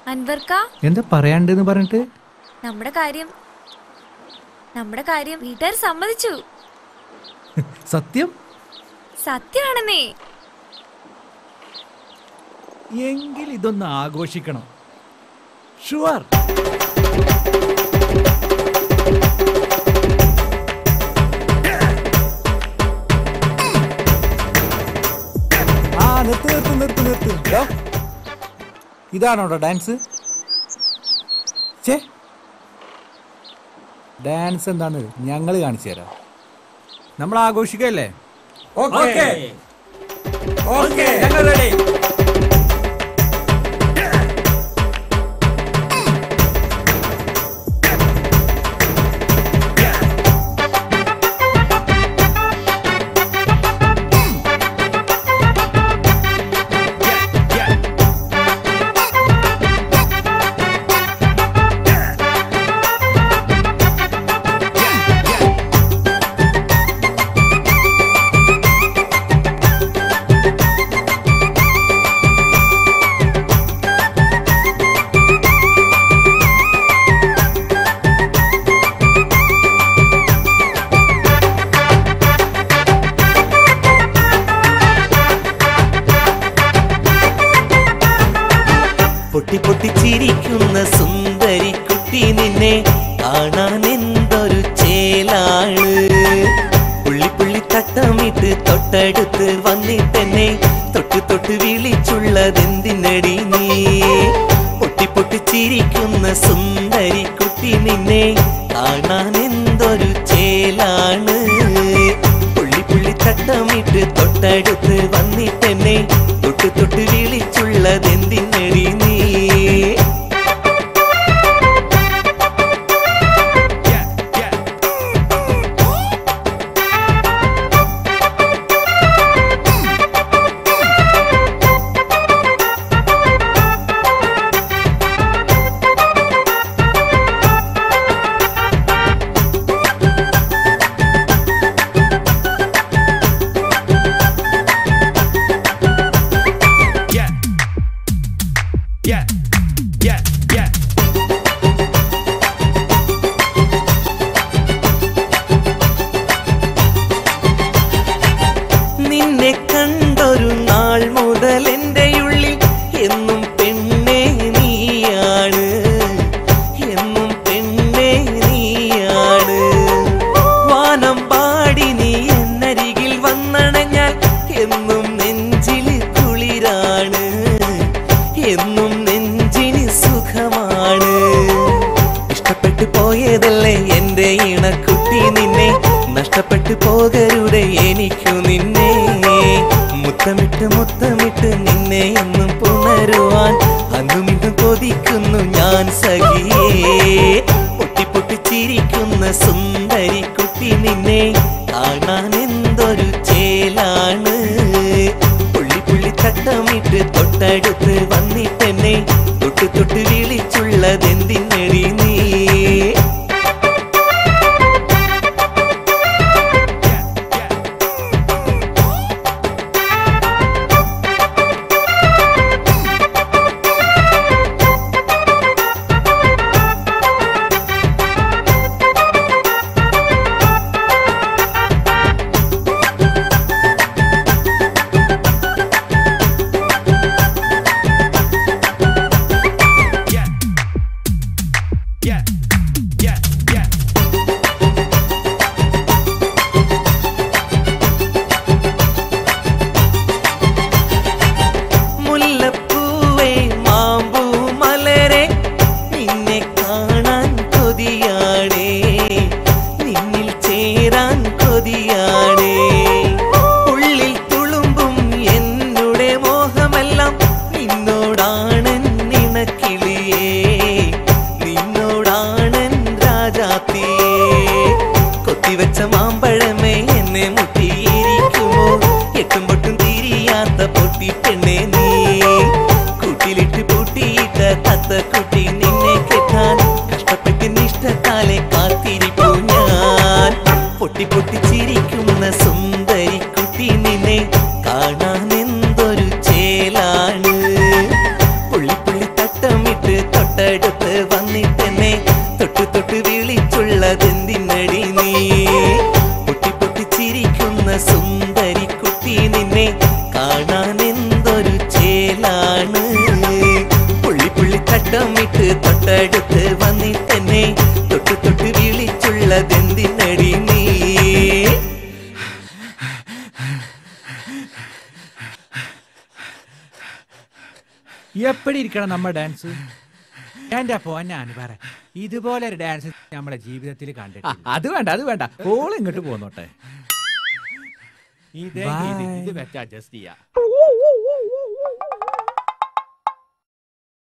അൻവർക്ക എന്താ പറയാണ്ടെന്ന് പറഞ്ഞിട്ട് നമ്മുടെ കാര്യം നമ്മുടെ കാര്യം വീട്ടുകാർ സമ്മതിച്ചു സത്യം സത്യമാണെന്നേ എങ്കിൽ ഇതൊന്ന് ആഘോഷിക്കണം ഷുവർ ആ നിർത്ത് നിർത്ത് നിർത്ത് നിർത്ത് ദോ. ഇതാണോടാ ഡാൻസ് ചേ ഡാൻസ് എന്താന്ന് ഞങ്ങൾ കാണിച്ചു തരാം നമ്മൾ ആഘോഷിക്കല്ലേ ഓക്കെ ഓക്കെ ഞങ്ങൾ റെഡി പൊട്ടി പൊട്ടി ചിരിക്കുന്ന സുന്ദരി കുട്ടി നിന്നെ കാണാൻ എന്തൊരു ചേലാണ് പുള്ളി പുള്ളി തട്ടമിട്ട് തൊട്ടടുത്ത് വന്നിട്ടെന്നെ തൊട്ട് തൊട്ട് വിളിച്ചുള്ളതെന്തിനടി നീ പൊട്ടി പൊട്ടി ചിരിക്കുന്ന സുന്ദരി കുട്ടി നിന്നെ കാണാൻ എന്തൊരു ചേലാണ് പുള്ളി പുള്ളി തട്ടമിട്ട് തൊട്ടടുത്ത് വന്നിട്ടെന്നെ തൊട്ട് തൊട്ട് വിളിച്ചുള്ളതെന്തിനടി നീ Yeah. Yeah. Yeah. Yeah. നിന്നെ കണ്ടൊരു നാൾ മുതൽ എൻ്റെ ഉള്ളിൽ എന്നും പെണ്ണേ നീയാണ് എന്നും പെണ്ണേ നീയാണ് വാനം പാടി നീ എന്നരികിൽ വന്നണഞ്ഞാൽ എന്നും നെഞ്ചിൽ കുളിരാണ് എന്നും നെഞ്ചിന് സുഖമാണ് ഇഷ്ടപ്പെട്ടു പോയതല്ലേ എന്റെ ഇണക്കുട്ടി നിന്നെ നഷ്ടപ്പെട്ടു പോകരുടെ എനിക്കു നിന്നെ മുത്തമിട്ട് മുത്തമിട്ട് നിന്നെ എന്നും പുണരുവാൻ അന്നും ഇന്നും കൊതിക്കുന്നു ഞാൻ സഖിയേ പൊട്ടി പൊട്ടി ചിരിക്കുന്ന സുന്ദരി കുട്ടി നിന്നെ കാണാൻ എന്തൊരു ചേലാണ് പുള്ളി പുള്ളി തട്ടമിട്ട് തൊട്ടടുത്ത് വന്നിട്ടെന്നെ തൊട്ട് തൊട്ട് വിളിച്ചുള്ളതെന്തിനടി നീ പെണ്ണെ തൊട്ട് തൊട്ട് വിളിച്ചുള്ളതെന്തിനടി നീ എപ്പടി ഇരിക്കണം നമ്മ ഡാൻസ് എന്റെ പോന്നാണ് പറ ഇതുപോലെ ഒരു ഡാൻസ് നമ്മുടെ ജീവിതത്തിൽ കണ്ടിട്ട് അത് വേണ്ട അത് വേണ്ട ഓൾ ഇങ്ങോട്ട് പോന്നോട്ടെ ഇതേ ഇത് ഇത് വെച്ച് അഡ്ജസ്റ്റ് ചെയ്യാം